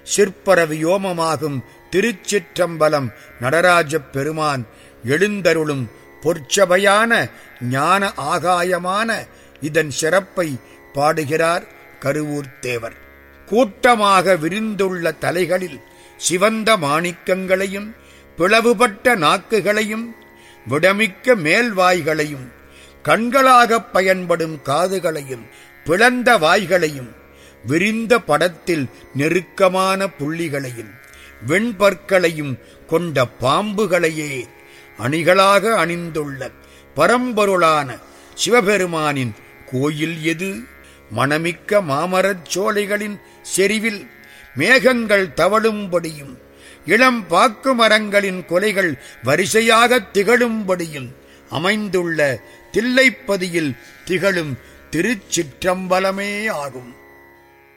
சிற்பர வியோமமாகும் திருச்சிற்றம்பலம் நடராஜப் பெருமான் எழுந்தருளும் பொற்சபையான ஞான ஆகாயமான இதன் சிறப்பை பாடுகிறார் கருவூர் தேவர் கூட்டமாக விரிந்துள்ள தலைகளில் சிவந்த மாணிக்கங்களையும் பிளவுபட்ட நாக்குகளையும் விடமிக்க மேல்வாய்களையும் கண்களாகப் பயன்படும் காதுகளையும் பிளந்த வாய்களையும் விரிந்த படத்தில் நெருக்கமான புள்ளிகளையும் வெண்பற்களையும் கொண்ட பாம்புகளையே அணிகளாக அணிந்துள்ள பரம்பொருளான சிவபெருமானின் கோயில் எது மணமிக்க மாமரச் சோலைகளின் செறிவில் மேகங்கள் தவழும்படியும் இளம் பாக்கு மரங்களின் கொலைகள் வரிசையாகத் திகழும்படியும் அமைந்துள்ள தில்லைப்பதியில் திகழும் திருச்சிற்றம்பலமே ஆகும்